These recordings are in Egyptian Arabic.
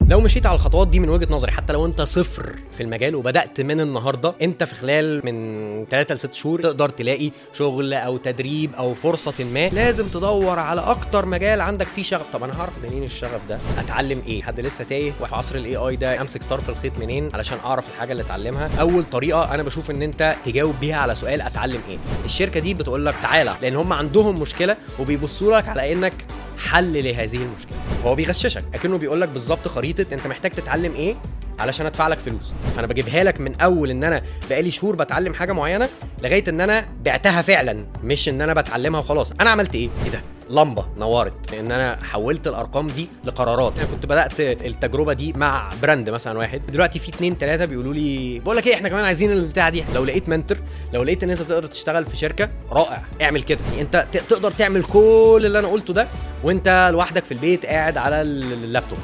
لو مشيت على الخطوات دي من وجهه نظري حتى لو انت صفر في المجال وبدات من النهارده انت في خلال من 3 ل 6 شهور تقدر تلاقي شغل او تدريب او فرصه ما لازم تدور على اكتر مجال عندك فيه شغف طب انا هعرف منين الشغف ده اتعلم ايه حد لسه تايه وفي عصر الاي اي ده امسك طرف الخيط منين علشان اعرف الحاجه اللي اتعلمها اول طريقه انا بشوف ان انت تجاوب بيها على سؤال اتعلم ايه الشركه دي بتقول لك تعالى لان هم عندهم مشكله وبيبصوا لك على انك حل لهذه المشكله هو بيغششك اكنه بيقول لك بالظبط خريطه انت محتاج تتعلم ايه علشان ادفع لك فلوس فانا بجيبها لك من اول ان انا بقالي شهور بتعلم حاجه معينه لغايه ان انا بعتها فعلا مش ان انا بتعلمها وخلاص انا عملت ايه ايه ده لمبه نورت لان انا حولت الارقام دي لقرارات انا كنت بدات التجربه دي مع براند مثلا واحد دلوقتي في اتنين تلاته بيقولوا لي بقول لك ايه احنا كمان عايزين البتاعه دي لو لقيت منتور لو لقيت ان انت تقدر تشتغل في شركه رائع اعمل كده يعني انت ت- تقدر تعمل كل اللي انا قلته ده وانت لوحدك في البيت قاعد على اللابتوب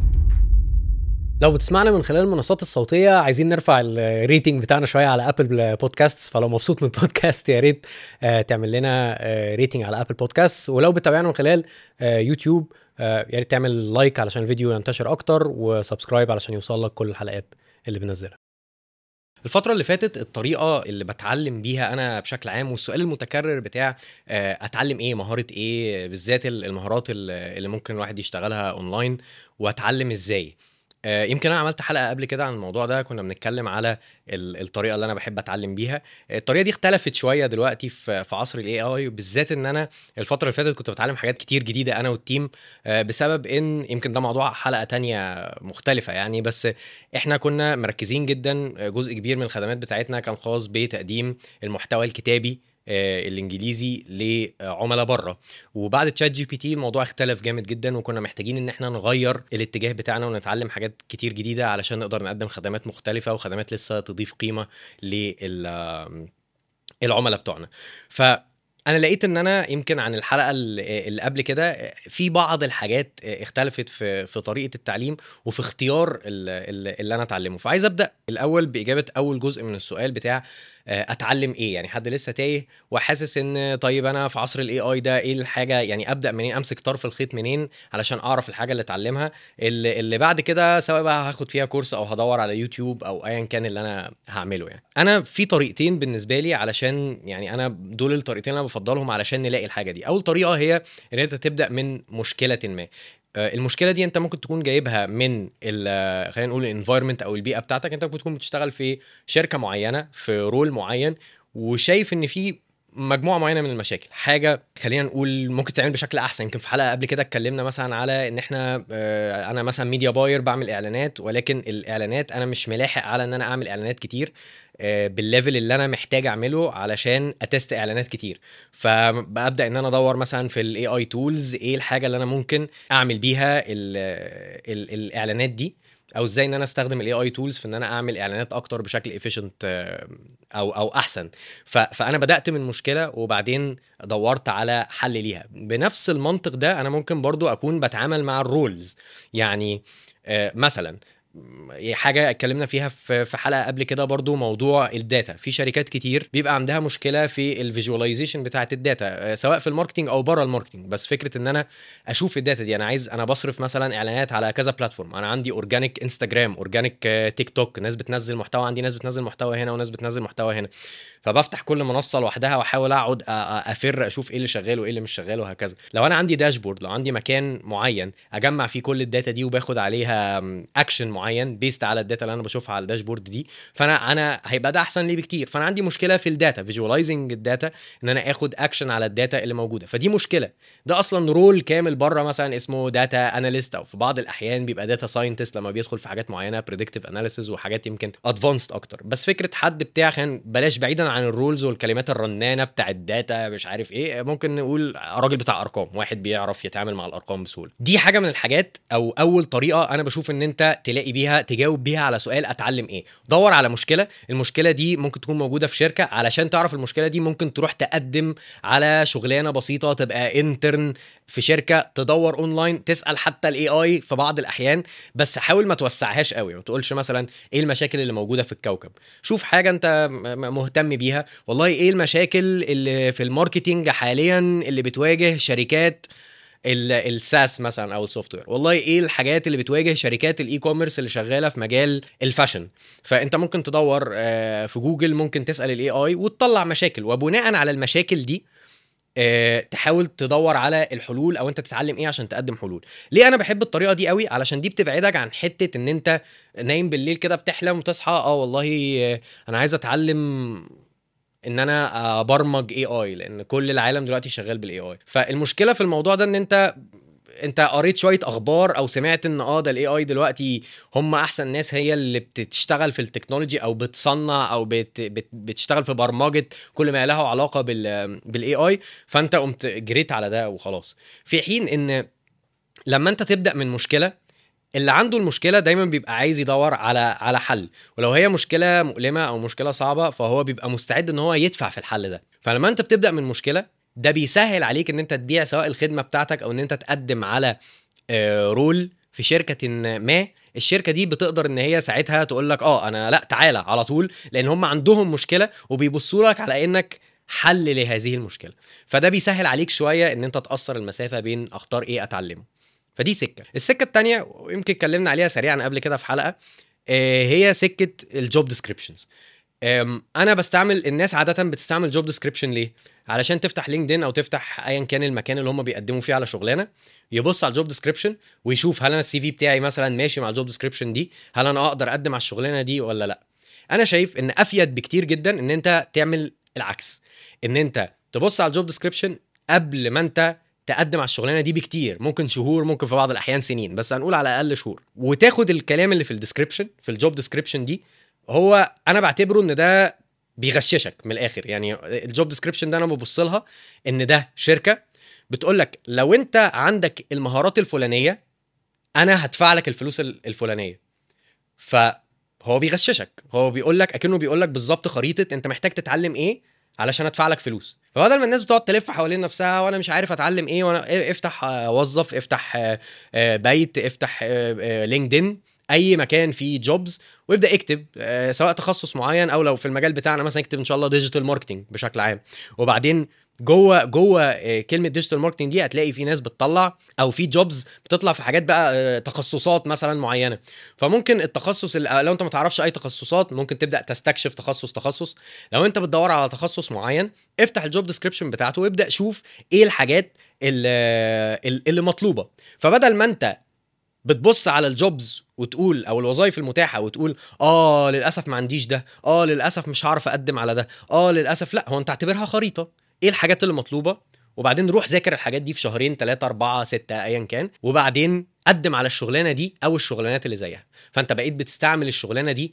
لو بتسمعنا من خلال المنصات الصوتية عايزين نرفع الريتنج بتاعنا شوية على ابل بودكاست فلو مبسوط من البودكاست يا ريت آه، تعمل لنا آه، ريتنج على ابل بودكاست ولو بتتابعنا من خلال آه، يوتيوب آه، يا ريت تعمل لايك علشان الفيديو ينتشر اكتر وسبسكرايب علشان يوصل لك كل الحلقات اللي بننزلها الفترة اللي فاتت الطريقة اللي بتعلم بيها أنا بشكل عام والسؤال المتكرر بتاع آه، أتعلم إيه مهارة إيه بالذات المهارات اللي اللي ممكن الواحد يشتغلها أونلاين وأتعلم إزاي آه، يمكن انا عملت حلقه قبل كده عن الموضوع ده كنا بنتكلم على ال- الطريقه اللي انا بحب اتعلم بيها الطريقه دي اختلفت شويه دلوقتي في في عصر الاي اي بالذات ان انا الفتره اللي فاتت كنت بتعلم حاجات كتير جديده انا والتيم آه، بسبب ان يمكن ده موضوع حلقه تانية مختلفه يعني بس احنا كنا مركزين جدا آه، جزء كبير من الخدمات بتاعتنا كان خاص بتقديم المحتوى الكتابي آه، الانجليزي لعملاء بره وبعد تشات جي بي تي الموضوع اختلف جامد جدا وكنا محتاجين ان احنا نغير الاتجاه بتاعنا ونتعلم حاجات كتير جديده علشان نقدر نقدم خدمات مختلفه وخدمات لسه تضيف قيمه للعملاء بتوعنا ف انا لقيت ان انا يمكن عن الحلقه اللي اللي قبل كده في بعض الحاجات اختلفت في في طريقه التعليم وفي اختيار اللي, اللي انا اتعلمه فعايز ابدا الاول باجابه اول جزء من السؤال بتاع اتعلم ايه يعني حد لسه تايه وحاسس ان طيب انا في عصر الاي اي ده ايه الحاجه يعني ابدا منين امسك طرف الخيط منين علشان اعرف الحاجه اللي اتعلمها اللي, اللي بعد كده سواء بقى هاخد فيها كورس او هدور على يوتيوب او ايا كان اللي انا هعمله يعني انا في طريقتين بالنسبه لي علشان يعني انا دول الطريقتين اللي انا بفضلهم علشان نلاقي الحاجه دي اول طريقه هي ان انت تبدا من مشكله ما آه، المشكله دي انت ممكن تكون جايبها من ال- خلينا نقول الانفايرمنت او البيئه بتاعتك انت ممكن تكون بتشتغل في شركه معينه في رول معين وشايف ان في مجموعه معينه من المشاكل حاجه خلينا نقول ممكن تعمل بشكل احسن يمكن في حلقه قبل كده اتكلمنا مثلا على ان احنا آه، انا مثلا ميديا باير بعمل اعلانات ولكن الاعلانات انا مش ملاحق على ان انا اعمل اعلانات كتير آه، بالليفل اللي انا محتاج اعمله علشان اتست اعلانات كتير فببدا ان انا ادور مثلا في الاي اي تولز ايه الحاجه اللي انا ممكن اعمل بيها ال ال الاعلانات دي او ازاي ان انا استخدم الاي اي تولز في ان انا اعمل اعلانات اكتر بشكل افيشنت او او احسن ف- فانا بدات من مشكله وبعدين دورت على حل ليها بنفس المنطق ده انا ممكن برضو اكون بتعامل مع الرولز يعني آه، مثلا م- حاجه اتكلمنا فيها في في حلقه قبل كده برضو موضوع الداتا في شركات كتير بيبقى عندها مشكله في الفيجواليزيشن بتاعه الداتا آه، سواء في الماركتنج او بره الماركتنج بس فكره ان انا اشوف الداتا دي انا عايز انا بصرف مثلا اعلانات على كذا بلاتفورم انا عندي اورجانيك انستجرام اورجانيك تيك توك ناس بتنزل محتوى عندي ناس بتنزل محتوى هنا وناس بتنزل محتوى هنا فبفتح كل منصه لوحدها واحاول اقعد أ- أ- افر اشوف ايه اللي شغال وايه اللي مش شغال وهكذا لو انا عندي داشبورد لو عندي مكان معين اجمع فيه كل الداتا دي وباخد عليها اكشن معين بيست على الداتا اللي انا بشوفها على الداشبورد دي فانا انا هيبقى ده احسن لي بكتير فانا عندي مشكله في الداتا فيجواليزنج الداتا ان انا اخد اكشن على الداتا اللي موجوده فدي مشكله ده اصلا رول كامل بره مثلا اسمه داتا اناليست او في بعض الاحيان بيبقى داتا ساينتست لما بيدخل في حاجات معينه بريدكتيف اناليسيز وحاجات يمكن ادفانسد اكتر بس فكره حد بتاع خلينا بلاش بعيدا عن الرولز والكلمات الرنانه بتاع الداتا مش عارف ايه ممكن نقول راجل بتاع ارقام واحد بيعرف يتعامل مع الارقام بسهوله دي حاجه من الحاجات او اول طريقه انا بشوف ان انت تلاقي بيها تجاوب بيها على سؤال اتعلم ايه دور على مشكله المشكله دي ممكن تكون موجوده في شركه علشان تعرف المشكله دي ممكن تروح تقدم على شغلانه بسيطه تبقى انترن في شركه تدور اونلاين تسال حتى الاي اي في بعض الاحيان بس حاول ما توسعهاش قوي ما تقولش مثلا ايه المشاكل اللي موجوده في الكوكب شوف حاجه انت م- م- مهتم بيها والله ايه المشاكل اللي في الماركتينج حاليا اللي بتواجه شركات الساس مثلا او السوفت وير والله ايه الحاجات اللي بتواجه شركات الاي كوميرس اللي شغاله في مجال الفاشن فانت ممكن تدور آه، في جوجل ممكن تسال الاي اي وتطلع مشاكل وبناء على المشاكل دي آه، تحاول تدور على الحلول او انت تتعلم ايه عشان تقدم حلول ليه انا بحب الطريقه دي قوي علشان دي بتبعدك عن حته ان انت نايم بالليل كده بتحلم وتصحى اه والله آه، انا عايز اتعلم ان انا ابرمج اي اي لان كل العالم دلوقتي شغال بالاي اي فالمشكله في الموضوع ده ان انت انت قريت شويه اخبار او سمعت ان اه ده الاي اي دلوقتي هم احسن ناس هي اللي بتشتغل في التكنولوجي او بتصنع او بت بت بتشتغل في برمجه كل ما له علاقه بال بالاي اي فانت قمت جريت على ده وخلاص في حين ان لما انت تبدا من مشكله اللي عنده المشكله دايما بيبقى عايز يدور على على حل ولو هي مشكله مؤلمه او مشكله صعبه فهو بيبقى مستعد ان هو يدفع في الحل ده فلما انت بتبدا من مشكله ده بيسهل عليك ان انت تبيع سواء الخدمه بتاعتك او ان انت تقدم على رول آه، في شركه ما الشركه دي بتقدر ان هي ساعتها تقول لك اه انا لا تعالى على طول لان هم عندهم مشكله وبيبصوا لك على انك حل لهذه المشكله فده بيسهل عليك شويه ان انت تقصر المسافه بين اختار ايه اتعلمه فدي سكه السكه الثانيه ويمكن اتكلمنا عليها سريعا قبل كده في حلقه آه، هي سكه الجوب ديسكريبشنز انا بستعمل الناس عاده بتستعمل جوب ديسكريبشن ليه علشان تفتح لينكدين او تفتح ايا كان المكان اللي هم بيقدموا فيه على شغلانه يبص على الجوب ديسكريبشن ويشوف هل انا السي في بتاعي مثلا ماشي مع الجوب ديسكريبشن دي هل انا اقدر اقدم على الشغلانه دي ولا لا انا شايف ان افيد بكتير جدا ان انت تعمل العكس ان انت تبص على الجوب ديسكريبشن قبل ما انت تقدم على الشغلانه دي بكتير ممكن شهور ممكن في بعض الاحيان سنين بس هنقول على الاقل شهور وتاخد الكلام اللي في الديسكريبشن في الجوب ديسكريبشن دي هو انا بعتبره ان ده بيغششك من الاخر يعني الجوب ديسكريبشن ده انا ببص لها ان ده شركه بتقول لك لو انت عندك المهارات الفلانيه انا هدفع لك الفلوس الفلانيه فهو بيغششك هو بيقول لك اكنه بيقول لك بالظبط خريطه انت محتاج تتعلم ايه علشان ادفع لك فلوس فبدل ما الناس بتقعد تلف حوالين نفسها وانا مش عارف اتعلم ايه وانا إيه، افتح آه، وظف افتح آه، آه، بيت افتح لينكدين اي مكان فيه جوبز وابدا اكتب سواء تخصص معين او لو في المجال بتاعنا مثلا اكتب ان شاء الله ديجيتال ماركتنج بشكل عام وبعدين جوه جوه آه، كلمه ديجيتال ماركتنج دي هتلاقي في ناس بتطلع او في جوبز بتطلع في حاجات بقى آه، تخصصات مثلا معينه فممكن التخصص اللي لو انت ما تعرفش اي تخصصات ممكن تبدا تستكشف تخصص تخصص لو انت بتدور على تخصص معين افتح الجوب ديسكريبشن بتاعته وابدا شوف ايه الحاجات اللي, اللي مطلوبه فبدل ما انت بتبص على الجوبز وتقول او الوظائف المتاحه وتقول اه للاسف ما عنديش ده اه للاسف مش هعرف اقدم على ده اه للاسف لا هو انت اعتبرها خريطه ايه الحاجات اللي مطلوبه وبعدين روح ذاكر الحاجات دي في شهرين ثلاثة أربعة ستة أيا كان وبعدين قدم على الشغلانة دي أو الشغلانات اللي زيها فأنت بقيت بتستعمل الشغلانة دي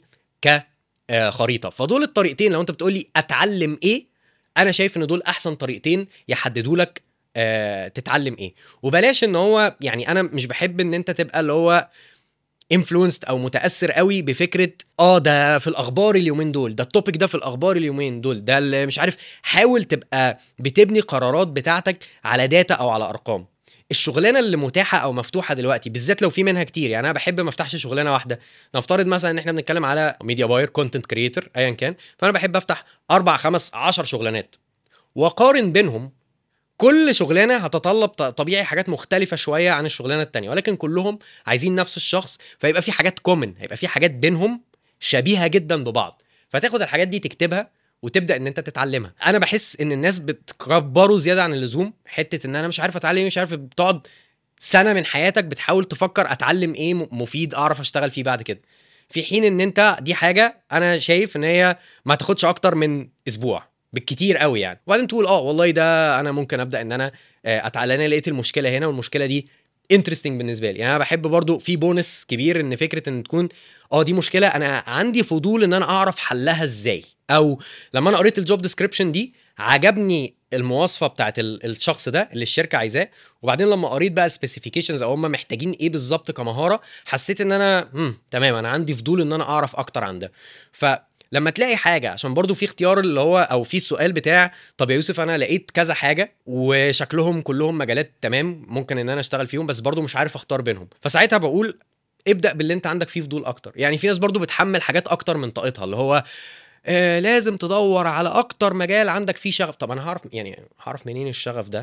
كخريطة فدول الطريقتين لو أنت بتقول لي أتعلم إيه أنا شايف إن دول أحسن طريقتين يحددوا لك آه تتعلم إيه وبلاش إن هو يعني أنا مش بحب إن أنت تبقى اللي هو انفلونسد او متاثر قوي بفكره اه ده في الاخبار اليومين دول ده التوبيك ده في الاخبار اليومين دول ده اللي مش عارف حاول تبقى بتبني قرارات بتاعتك على داتا او على ارقام الشغلانه اللي متاحه او مفتوحه دلوقتي بالذات لو في منها كتير يعني انا بحب ما افتحش شغلانه واحده نفترض مثلا ان احنا بنتكلم على ميديا باير كونتنت كريتور ايا كان فانا بحب افتح اربع خمس عشر شغلانات وقارن بينهم كل شغلانه هتتطلب طبيعي حاجات مختلفه شويه عن الشغلانه التانية ولكن كلهم عايزين نفس الشخص فيبقى في حاجات كومن هيبقى في حاجات بينهم شبيهه جدا ببعض فتاخد الحاجات دي تكتبها وتبدا ان انت تتعلمها انا بحس ان الناس بتكبروا زياده عن اللزوم حته ان انا مش عارف اتعلم مش عارف بتقعد سنه من حياتك بتحاول تفكر اتعلم ايه مفيد اعرف اشتغل فيه بعد كده في حين ان انت دي حاجه انا شايف ان هي ما تاخدش اكتر من اسبوع بالكتير قوي يعني وبعدين تقول اه والله ده انا ممكن ابدا ان انا آه، اتعلم انا لقيت المشكله هنا والمشكله دي انترستنج بالنسبه لي يعني انا بحب برضو في بونس كبير ان فكره ان تكون اه دي مشكله انا عندي فضول ان انا اعرف حلها ازاي او لما انا قريت الجوب ديسكريبشن دي عجبني المواصفه بتاعت الشخص ده اللي الشركه عايزاه وبعدين لما قريت بقى السبيسيفيكيشنز او هم محتاجين ايه بالظبط كمهاره حسيت ان انا تمام انا عندي فضول ان انا اعرف اكتر عن ده ف لما تلاقي حاجه عشان برضو في اختيار اللي هو او في السؤال بتاع طب يا يوسف انا لقيت كذا حاجه وشكلهم كلهم مجالات تمام ممكن ان انا اشتغل فيهم بس برضو مش عارف اختار بينهم فساعتها بقول ابدا باللي انت عندك فيه فضول اكتر يعني في ناس برضو بتحمل حاجات اكتر من طاقتها اللي هو آه لازم تدور على اكتر مجال عندك فيه شغف طب انا هعرف يعني هعرف منين الشغف ده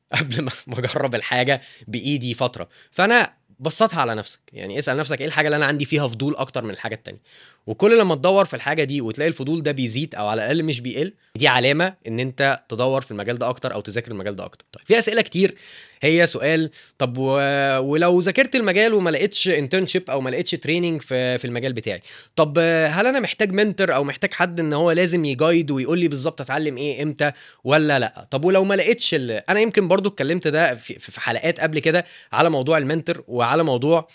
قبل ما ما اجرب الحاجه بايدي فتره فانا بسطها على نفسك يعني اسال نفسك ايه الحاجه اللي انا عندي فيها فضول اكتر من الحاجه التانية وكل لما تدور في الحاجه دي وتلاقي الفضول ده بيزيد او على الاقل مش بيقل دي علامه ان انت تدور في المجال ده اكتر او تذاكر المجال ده اكتر طيب في اسئله كتير هي سؤال طب و... ولو ذاكرت المجال وما لقيتش انترنشيب او ما لقيتش تريننج في في المجال بتاعي طب هل انا محتاج منتور او محتاج حد ان هو لازم يجايد ويقول لي بالظبط اتعلم ايه امتى ولا لا طب ولو ما لقيتش ال... انا يمكن برضو اتكلمت ده في, في حلقات قبل كده على موضوع المنتور وعلى موضوع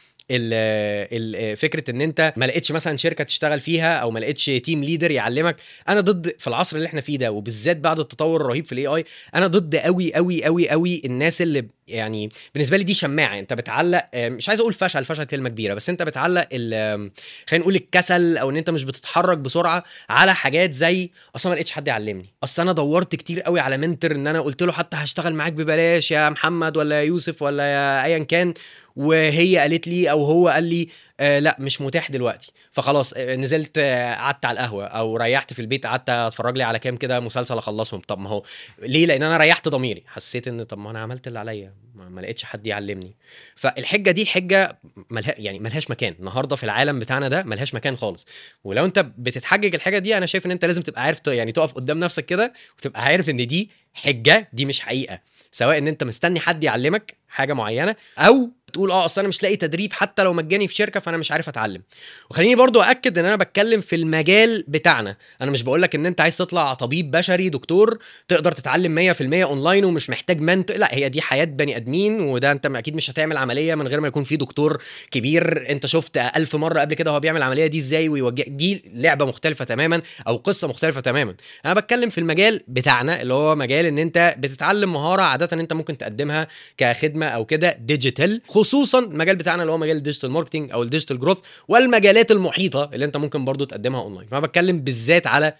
ال ال فكره ان انت ما لقيتش مثلا شركه تشتغل فيها او ما لقيتش تيم ليدر يعلمك انا ضد في العصر اللي احنا فيه ده وبالذات بعد التطور الرهيب في الاي اي انا ضد قوي قوي قوي قوي الناس اللي يعني بالنسبه لي دي شماعه انت بتعلق مش عايز اقول فشل فشل كلمه كبيره بس انت بتعلق خلينا نقول الكسل او ان انت مش بتتحرك بسرعه على حاجات زي اصلا ما لقيتش حد يعلمني اصل انا دورت كتير قوي على منتر ان انا قلت له حتى هشتغل معاك ببلاش يا محمد ولا يا يوسف ولا يا ايا كان وهي قالت لي او هو قال لي آه لا مش متاح دلوقتي فخلاص آه نزلت آه قعدت على القهوه او ريحت في البيت قعدت اتفرج لي على كام كده مسلسل اخلصهم طب ما هو ليه لان انا ريحت ضميري حسيت ان طب ما انا عملت اللي عليا ما لقيتش حد يعلمني فالحجه دي حجه ملها يعني ملهاش مكان النهارده في العالم بتاعنا ده ملهاش مكان خالص ولو انت بتتحجج الحاجه دي انا شايف ان انت لازم تبقى عارف يعني تقف قدام نفسك كده وتبقى عارف ان دي حجه دي مش حقيقه سواء ان انت مستني حد يعلمك حاجه معينه او تقول اه اصل انا مش لاقي تدريب حتى لو مجاني في شركه فانا مش عارف اتعلم وخليني برضو اكد ان انا بتكلم في المجال بتاعنا انا مش بقول لك ان انت عايز تطلع طبيب بشري دكتور تقدر تتعلم 100% اونلاين ومش محتاج منت لا هي دي حياه بني ادمين وده انت اكيد مش هتعمل عمليه من غير ما يكون في دكتور كبير انت شفت ألف مره قبل كده هو بيعمل العمليه دي ازاي ويوجه دي لعبه مختلفه تماما او قصه مختلفه تماما انا بتكلم في المجال بتاعنا اللي هو مجال ان انت بتتعلم مهاره عاده انت ممكن تقدمها كخدمه او كده ديجيتال خصوصا المجال بتاعنا اللي هو مجال الديجيتال ماركتنج او الديجيتال جروث والمجالات المحيطه اللي انت ممكن برضو تقدمها اونلاين فانا بتكلم بالذات على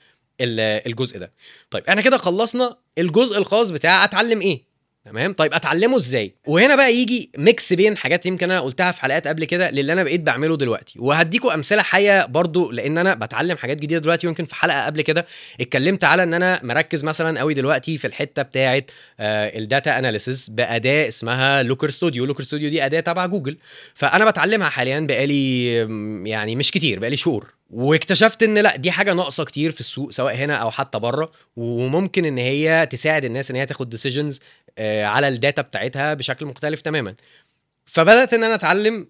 الجزء ده طيب احنا كده خلصنا الجزء الخاص بتاع اتعلم ايه تمام طيب اتعلمه ازاي وهنا بقى يجي ميكس بين حاجات يمكن انا قلتها في حلقات قبل كده للي انا بقيت بعمله دلوقتي وهديكم امثله حيه برضو لان انا بتعلم حاجات جديده دلوقتي يمكن في حلقه قبل كده اتكلمت على ان انا مركز مثلا قوي دلوقتي في الحته بتاعه آه الداتا اناليسيس باداه اسمها لوكر ستوديو لوكر ستوديو دي اداه تبع جوجل فانا بتعلمها حاليا بقالي يعني مش كتير بقالي شهور واكتشفت ان لا دي حاجه ناقصه كتير في السوق سواء هنا او حتى بره وممكن ان هي تساعد الناس ان هي تاخد ديسيجنز على الداتا بتاعتها بشكل مختلف تماما فبدات ان انا اتعلم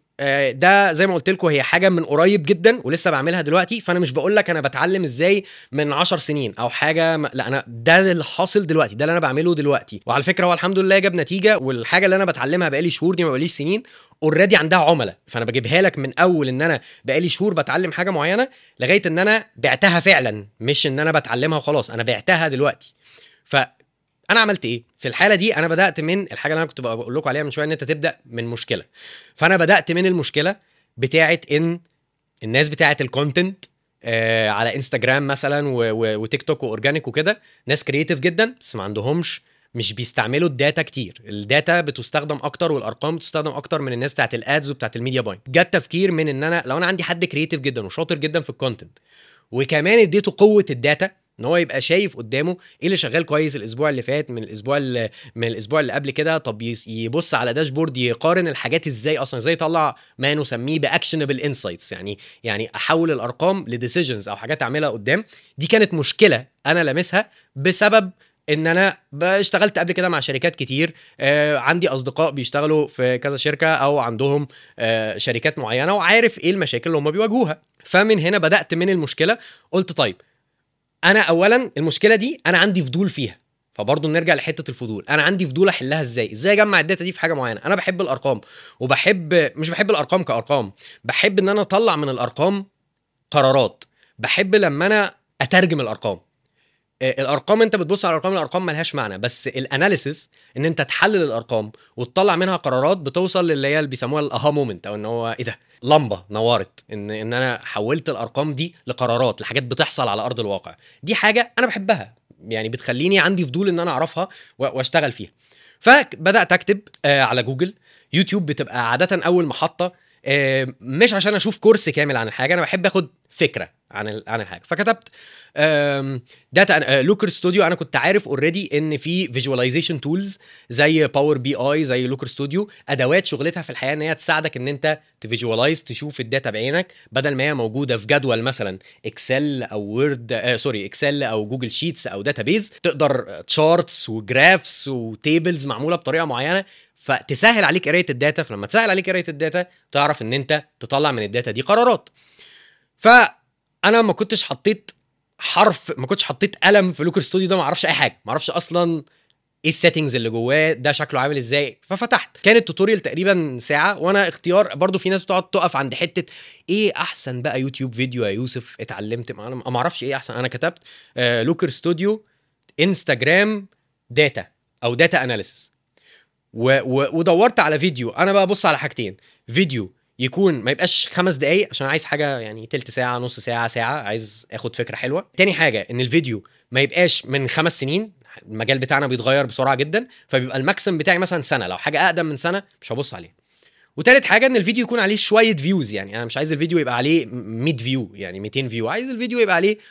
ده زي ما قلت لكم هي حاجه من قريب جدا ولسه بعملها دلوقتي فانا مش بقول لك انا بتعلم ازاي من 10 سنين او حاجه م... لا انا ده اللي حاصل دلوقتي ده اللي انا بعمله دلوقتي وعلى فكره هو الحمد لله جاب نتيجه والحاجه اللي انا بتعلمها بقالي شهور دي ما بقاليش سنين اوريدي عندها عملاء فانا بجيبها لك من اول ان انا بقالي شهور بتعلم حاجه معينه لغايه ان انا بعتها فعلا مش ان انا بتعلمها وخلاص انا بعتها دلوقتي ف انا عملت ايه في الحاله دي انا بدات من الحاجه اللي انا كنت بقول لكم عليها من شويه ان انت تبدا من مشكله فانا بدات من المشكله بتاعه ان الناس بتاعه الكونتنت آه على انستجرام مثلا وتيك توك واورجانيك وكده ناس كرييتيف جدا بس ما عندهمش مش بيستعملوا الداتا كتير الداتا بتستخدم اكتر والارقام بتستخدم اكتر من الناس بتاعت الادز وبتاعت الميديا باين جت تفكير من ان انا لو انا عندي حد كرييتيف جدا وشاطر جدا في الكونتنت وكمان اديته قوه الداتا ان هو يبقى شايف قدامه ايه اللي شغال كويس الاسبوع اللي فات من الاسبوع اللي من الاسبوع اللي قبل كده طب يبص على داشبورد يقارن الحاجات ازاي اصلا ازاي يطلع ما نسميه باكشنبل انسايتس يعني يعني احول الارقام لديسيجنز او حاجات اعملها قدام دي كانت مشكله انا لامسها بسبب ان انا اشتغلت قبل كده مع شركات كتير آه عندي اصدقاء بيشتغلوا في كذا شركه او عندهم آه شركات معينه وعارف ايه المشاكل اللي هم بيواجهوها فمن هنا بدات من المشكله قلت طيب انا اولا المشكله دي انا عندي فضول فيها فبرضه نرجع لحته الفضول انا عندي فضول احلها ازاي ازاي اجمع الداتا دي في حاجه معينه انا بحب الارقام وبحب مش بحب الارقام كارقام بحب ان انا اطلع من الارقام قرارات بحب لما انا اترجم الارقام الارقام انت بتبص على الارقام الارقام ملهاش معنى بس الاناليسيس ان انت تحلل الارقام وتطلع منها قرارات بتوصل للي هي اللي بيسموها الاها مومنت او ان هو ايه ده لمبه نورت ان ان انا حولت الارقام دي لقرارات لحاجات بتحصل على ارض الواقع دي حاجه انا بحبها يعني بتخليني عندي فضول ان انا اعرفها واشتغل فيها فبدات اكتب على جوجل يوتيوب بتبقى عاده اول محطه مش عشان اشوف كورس كامل عن الحاجه انا بحب اخد فكره عن عن الحاجه فكتبت داتا لوكر ستوديو انا كنت عارف اوريدي ان في فيجواليزيشن تولز زي باور بي اي زي لوكر ستوديو ادوات شغلتها في الحياه ان هي تساعدك ان انت تفيجوالايز تشوف الداتا بعينك بدل ما هي موجوده في جدول مثلا اكسل او وورد آه سوري اكسل او جوجل شيتس او داتابيز تقدر تشارتس وجرافس وتيبلز معموله بطريقه معينه فتسهل عليك قرايه الداتا فلما تسهل عليك قرايه الداتا تعرف ان انت تطلع من الداتا دي قرارات فانا ما كنتش حطيت حرف ما كنتش حطيت قلم في لوكر ستوديو ده ما اعرفش اي حاجه ما اعرفش اصلا ايه السيتنجز اللي جواه ده شكله عامل ازاي ففتحت كان التوتوريال تقريبا ساعه وانا اختيار برضو في ناس بتقعد تقف عند حته ايه احسن بقى يوتيوب فيديو يا يوسف اتعلمت ما انا ما اعرفش ايه احسن انا كتبت آه لوكر ستوديو انستجرام داتا او داتا اناليسيس ودورت على فيديو انا بقى بص على حاجتين فيديو يكون ما يبقاش خمس دقايق عشان عايز حاجه يعني تلت ساعه نص ساعه ساعه عايز اخد فكره حلوه تاني حاجه ان الفيديو ما يبقاش من خمس سنين المجال بتاعنا بيتغير بسرعه جدا فبيبقى الماكسيم بتاعي مثلا سنه لو حاجه اقدم من سنه مش هبص عليه وتالت حاجه ان الفيديو يكون عليه شويه فيوز يعني انا مش عايز الفيديو يبقى عليه 100 فيو يعني 200 فيو عايز الفيديو يبقى عليه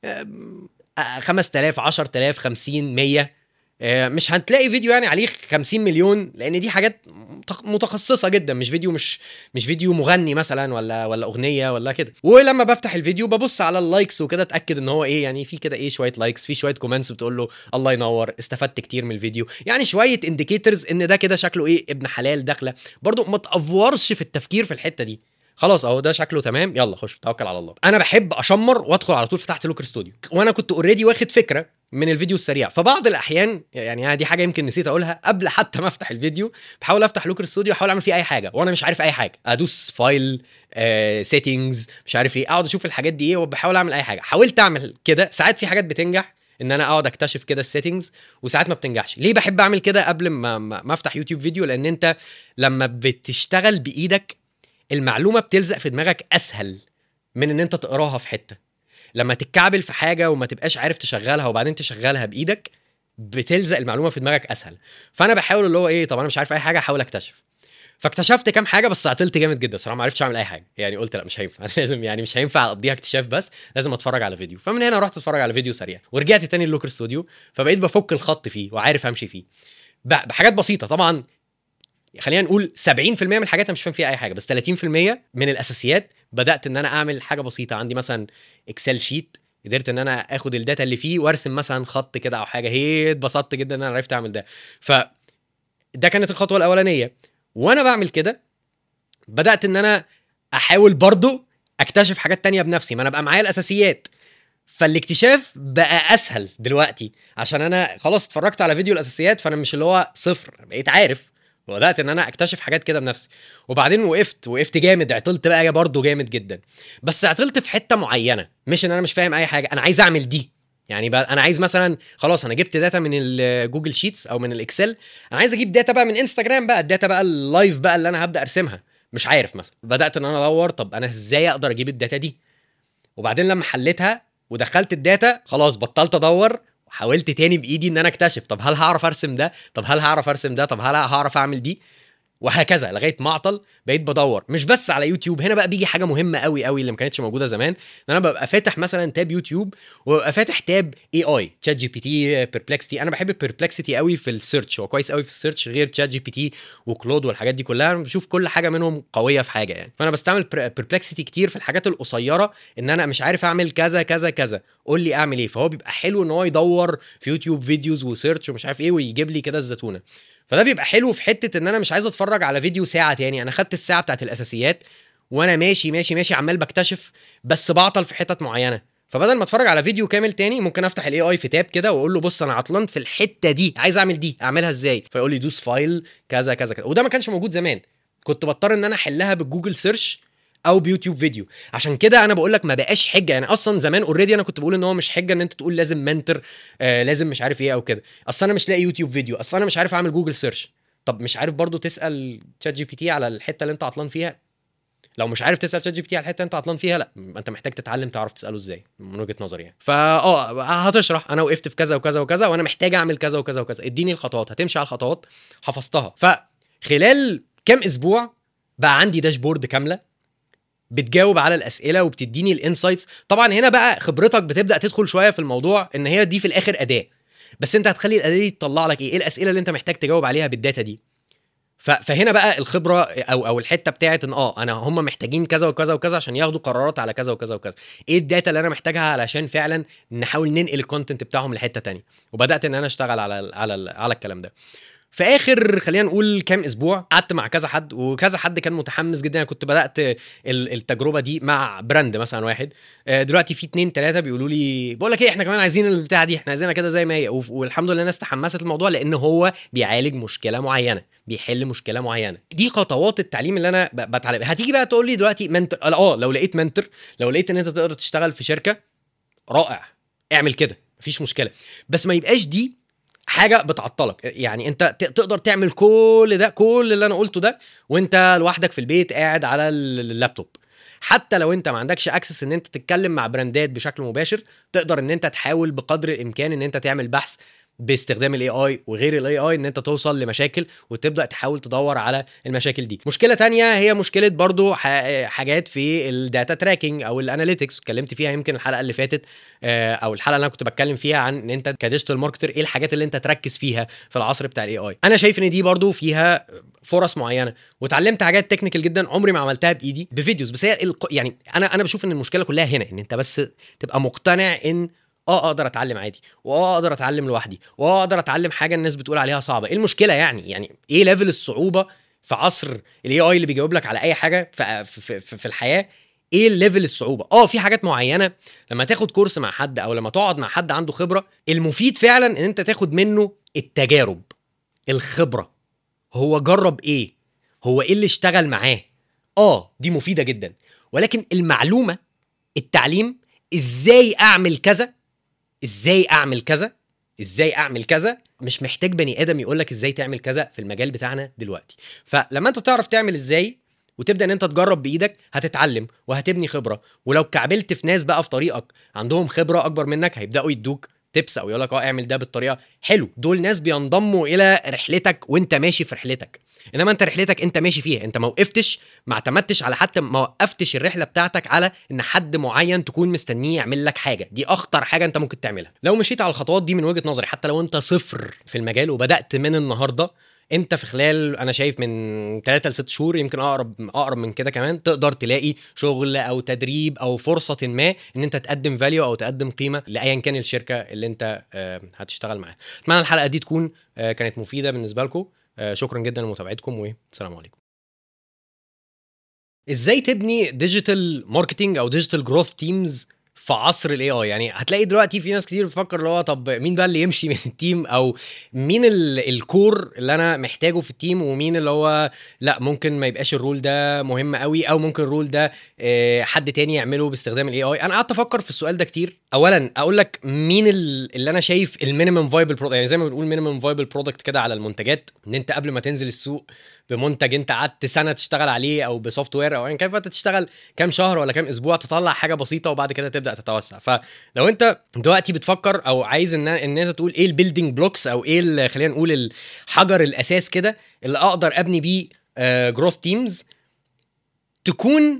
5000 10000 50 100 آه، مش هتلاقي فيديو يعني عليه 50 مليون لان دي حاجات متخصصه جدا مش فيديو مش مش فيديو مغني مثلا ولا ولا اغنيه ولا كده ولما بفتح الفيديو ببص على اللايكس وكده اتاكد ان هو ايه يعني في كده ايه شويه لايكس في شويه كومنتس بتقول له الله ينور استفدت كتير من الفيديو يعني شويه انديكيتورز ان ده كده شكله ايه ابن حلال داخله برضو ما تافورش في التفكير في الحته دي خلاص اهو ده شكله تمام يلا خش توكل على الله انا بحب اشمر وادخل على طول فتحت لوكر ستوديو وانا كنت اوريدي واخد فكره من الفيديو السريع فبعض الاحيان يعني دي حاجه يمكن نسيت اقولها قبل حتى ما افتح الفيديو بحاول افتح لوكر ستوديو احاول اعمل فيه اي حاجه وانا مش عارف اي حاجه ادوس فايل آه، سيتنجز مش عارف ايه اقعد اشوف الحاجات دي ايه وبحاول اعمل اي حاجه حاولت اعمل كده ساعات في حاجات بتنجح ان انا اقعد اكتشف كده السيتنجز وساعات ما بتنجحش ليه بحب اعمل كده قبل ما ما افتح يوتيوب فيديو لان انت لما بتشتغل بايدك المعلومه بتلزق في دماغك اسهل من ان انت تقراها في حته لما تتكعبل في حاجه وما تبقاش عارف تشغلها وبعدين تشغلها بايدك بتلزق المعلومه في دماغك اسهل فانا بحاول اللي هو ايه طب انا مش عارف اي حاجه احاول اكتشف فاكتشفت كام حاجه بس عطلت جامد جدا صراحه ما عرفتش اعمل اي حاجه يعني قلت لا مش هينفع لازم يعني مش هينفع اقضيها اكتشاف بس لازم اتفرج على فيديو فمن هنا رحت اتفرج على فيديو سريع ورجعت تاني اللوكر ستوديو فبقيت بفك الخط فيه وعارف امشي فيه بحاجات بسيطه طبعا خلينا نقول 70% من الحاجات انا مش فاهم فيها اي حاجه بس 30% من الاساسيات بدات ان انا اعمل حاجه بسيطه عندي مثلا اكسل شيت قدرت ان انا اخد الداتا اللي فيه وارسم مثلا خط كده او حاجه هي اتبسطت جدا ان انا عرفت اعمل ده ف ده كانت الخطوه الاولانيه وانا بعمل كده بدات ان انا احاول برضو اكتشف حاجات تانية بنفسي ما انا بقى معايا الاساسيات فالاكتشاف بقى اسهل دلوقتي عشان انا خلاص اتفرجت على فيديو الاساسيات فانا مش اللي هو صفر بقيت عارف وبدات ان انا اكتشف حاجات كده بنفسي وبعدين وقفت وقفت جامد عطلت بقى برضه جامد جدا بس عطلت في حته معينه مش ان انا مش فاهم اي حاجه انا عايز اعمل دي يعني بقى انا عايز مثلا خلاص انا جبت داتا من الجوجل شيتس او من الاكسل انا عايز اجيب داتا بقى من انستجرام بقى الداتا بقى اللايف بقى اللي انا هبدا ارسمها مش عارف مثلا بدات ان انا ادور طب انا ازاي اقدر اجيب الداتا دي وبعدين لما حليتها ودخلت الداتا خلاص بطلت ادور وحاولت تاني بايدي ان انا اكتشف طب هل هعرف ارسم ده طب هل هعرف ارسم ده طب هل هعرف اعمل دي وهكذا لغايه ما اعطل بقيت بدور مش بس على يوتيوب هنا بقى بيجي حاجه مهمه قوي قوي اللي ما كانتش موجوده زمان ان انا ببقى فاتح مثلا تاب يوتيوب وببقى فاتح تاب اي اي تشات جي بي تي بيربلكسيتي انا بحب بيربلكسيتي قوي في السيرش هو كويس قوي في السيرش غير تشات جي بي تي وكلود والحاجات دي كلها انا بشوف كل حاجه منهم قويه في حاجه يعني فانا بستعمل بيربلكسيتي كتير في الحاجات القصيره ان انا مش عارف اعمل كذا كذا كذا قول لي اعمل ايه فهو بيبقى حلو ان هو يدور في يوتيوب فيديوز وسيرش ومش عارف ايه ويجيب لي كده الزتونه فده بيبقى حلو في حته ان انا مش عايز اتفرج على فيديو ساعه تاني انا خدت الساعه بتاعت الاساسيات وانا ماشي ماشي ماشي عمال بكتشف بس بعطل في حتت معينه فبدل ما اتفرج على فيديو كامل تاني ممكن افتح الاي اي في تاب كده واقول له بص انا عطلان في الحته دي عايز اعمل دي اعملها ازاي فيقول لي دوس فايل كذا كذا كذا وده ما كانش موجود زمان كنت بضطر ان انا احلها بالجوجل سيرش او بيوتيوب فيديو عشان كده انا بقول لك ما بقاش حجه يعني اصلا زمان اوريدي انا كنت بقول ان هو مش حجه ان انت تقول لازم منتر آه لازم مش عارف ايه او كده اصل انا مش لاقي يوتيوب فيديو اصل انا مش عارف اعمل جوجل سيرش طب مش عارف برضو تسال شات جي بي تي على الحته اللي انت عطلان فيها لو مش عارف تسال شات جي بي تي على الحته اللي انت عطلان فيها لا انت محتاج تتعلم تعرف تساله ازاي من وجهه نظري يعني فا اه هتشرح انا وقفت في كذا وكذا وكذا وانا محتاج اعمل كذا وكذا وكذا اديني الخطوات هتمشي على الخطوات حفظتها فخلال كام اسبوع بقى عندي داشبورد كامله بتجاوب على الاسئله وبتديني الانسايتس طبعا هنا بقى خبرتك بتبدا تدخل شويه في الموضوع ان هي دي في الاخر اداه بس انت هتخلي الاداه دي تطلع لك ايه ايه الاسئله اللي انت محتاج تجاوب عليها بالداتا دي ف- فهنا بقى الخبره او او الحته بتاعت ان اه انا هم محتاجين كذا وكذا وكذا عشان ياخدوا قرارات على كذا وكذا وكذا ايه الداتا اللي انا محتاجها علشان فعلا نحاول ننقل الكونتنت بتاعهم لحته تانية وبدات ان انا اشتغل على ال على ال على الكلام ده في اخر خلينا نقول كام اسبوع قعدت مع كذا حد وكذا حد كان متحمس جدا انا كنت بدات ال- التجربه دي مع براند مثلا واحد آه، دلوقتي في اتنين تلاته بيقولوا لي بقول لك ايه احنا كمان عايزين البتاعه دي احنا عايزينها كده زي ما هي وف- والحمد لله الناس تحمست الموضوع لان هو بيعالج مشكله معينه بيحل مشكله معينه دي خطوات التعليم اللي انا ب- بتعلمها هتيجي بقى تقول لي دلوقتي منتور اه لو لقيت منتور لو لقيت ان انت تقدر تشتغل في شركه رائع اعمل كده مفيش مشكله بس ما يبقاش دي حاجه بتعطلك يعني انت ت- تقدر تعمل كل ده كل اللي انا قلته ده وانت لوحدك في البيت قاعد على اللابتوب حتى لو انت ما عندكش اكسس ان انت تتكلم مع براندات بشكل مباشر تقدر ان انت تحاول بقدر الامكان ان انت تعمل بحث باستخدام الاي اي وغير الاي اي ان انت توصل لمشاكل وتبدا تحاول تدور على المشاكل دي مشكله تانية هي مشكله برضو ح- حاجات في الداتا تراكنج او الاناليتكس اتكلمت فيها يمكن الحلقه اللي فاتت آه، او الحلقه اللي انا كنت بتكلم فيها عن ان انت كديجيتال ماركتر ايه الحاجات اللي انت تركز فيها في العصر بتاع الاي اي انا شايف ان دي برضو فيها فرص معينه واتعلمت حاجات تكنيكال جدا عمري ما عملتها بايدي بفيديوز بس هي الق... يعني انا انا بشوف ان المشكله كلها هنا ان انت بس تبقى مقتنع ان اه اقدر اتعلم عادي واه اقدر اتعلم لوحدي واه اقدر اتعلم حاجه الناس بتقول عليها صعبه ايه المشكله يعني يعني ايه ليفل الصعوبه في عصر الاي اي اللي بيجاوب لك على اي حاجه في, في, في, في الحياه ايه الليفل الصعوبه اه في حاجات معينه لما تاخد كورس مع حد او لما تقعد مع حد عنده خبره المفيد فعلا ان انت تاخد منه التجارب الخبره هو جرب ايه هو ايه اللي اشتغل معاه اه دي مفيده جدا ولكن المعلومه التعليم ازاي اعمل كذا ازاي اعمل كذا ازاي اعمل كذا مش محتاج بني ادم يقول لك ازاي تعمل كذا في المجال بتاعنا دلوقتي فلما انت تعرف تعمل ازاي وتبدا ان انت تجرب بايدك هتتعلم وهتبني خبره ولو كعبلت في ناس بقى في طريقك عندهم خبره اكبر منك هيبداوا يدوك تبس او يقول لك اه اعمل ده بالطريقه حلو دول ناس بينضموا الى رحلتك وانت ماشي في رحلتك انما انت رحلتك انت ماشي فيها انت ما وقفتش ما اعتمدتش على حتى ما وقفتش الرحله بتاعتك على ان حد معين تكون مستنيه يعمل لك حاجه دي اخطر حاجه انت ممكن تعملها لو مشيت على الخطوات دي من وجهه نظري حتى لو انت صفر في المجال وبدات من النهارده انت في خلال انا شايف من 3 ل 6 شهور يمكن اقرب اقرب من كده كمان تقدر تلاقي شغل او تدريب او فرصه ما ان انت تقدم فاليو او تقدم قيمه لايا كان الشركه اللي انت آه، هتشتغل معاها اتمنى الحلقه دي تكون آه، كانت مفيده بالنسبه لكم آه، شكرا جدا لمتابعتكم والسلام عليكم ازاي تبني ديجيتال ماركتنج او ديجيتال جروث تيمز في عصر الاي اي يعني هتلاقي دلوقتي في ناس كتير بتفكر اللي هو طب مين بقى اللي يمشي من التيم او مين ال- الكور اللي انا محتاجه في التيم ومين اللي هو لا ممكن ما يبقاش الرول ده مهم قوي او ممكن الرول ده آه، حد تاني يعمله باستخدام الاي اي انا قعدت افكر في السؤال ده كتير اولا اقول لك مين ال- اللي انا شايف المينيمم فايبل برودكت يعني زي ما بنقول مينيمم فايبل برودكت كده على المنتجات ان انت قبل ما تنزل السوق بمنتج انت قعدت سنه تشتغل عليه او بسوفت وير او ايا كان فانت تشتغل كام شهر ولا كام اسبوع تطلع حاجه بسيطه وبعد كده تبدا تتوسع فلو انت دلوقتي بتفكر او عايز ان ان انت تقول ايه البيلدينج بلوكس او ايه ال- خلينا نقول الحجر الاساس كده اللي اقدر ابني بيه جروث تيمز تكون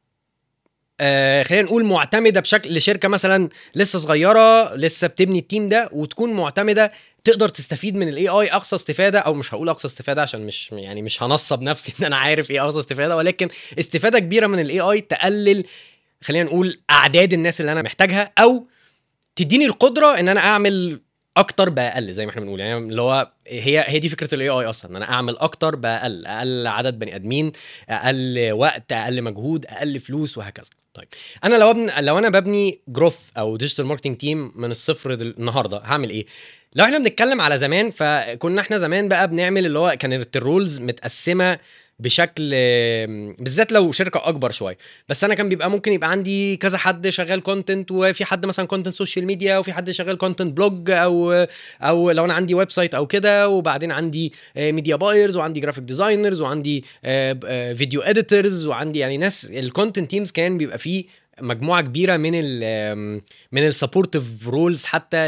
آه خلينا نقول معتمده بشكل لشركه مثلا لسه صغيره لسه بتبني التيم ده وتكون معتمده تقدر تستفيد من الاي اي اقصى استفاده او مش هقول اقصى استفاده عشان مش يعني مش هنصب نفسي ان انا عارف ايه اقصى استفاده ولكن استفاده كبيره من الاي اي تقلل خلينا نقول اعداد الناس اللي انا محتاجها او تديني القدره ان انا اعمل اكتر باقل زي ما احنا بنقول يعني اللي هو هي هي دي فكره الاي اي اصلا ان انا اعمل اكتر باقل اقل عدد بني ادمين اقل وقت اقل مجهود اقل فلوس وهكذا طيب انا لو ابني لو انا ببني جروث او ديجيتال ماركتنج تيم من الصفر دل... النهارده هعمل ايه لو احنا بنتكلم على زمان فكنا احنا زمان بقى بنعمل اللي هو كانت الرولز متقسمه بشكل بالذات لو شركه اكبر شويه بس انا كان بيبقى ممكن يبقى عندي كذا حد شغال كونتنت وفي حد مثلا كونتنت سوشيال ميديا وفي حد شغال كونتنت بلوج او او لو انا عندي ويب سايت او كده وبعدين عندي ميديا بايرز وعندي جرافيك ديزاينرز وعندي فيديو اديتورز وعندي يعني ناس الكونتنت تيمز كان بيبقى فيه مجموعه كبيره من ال من السبورتيف رولز حتى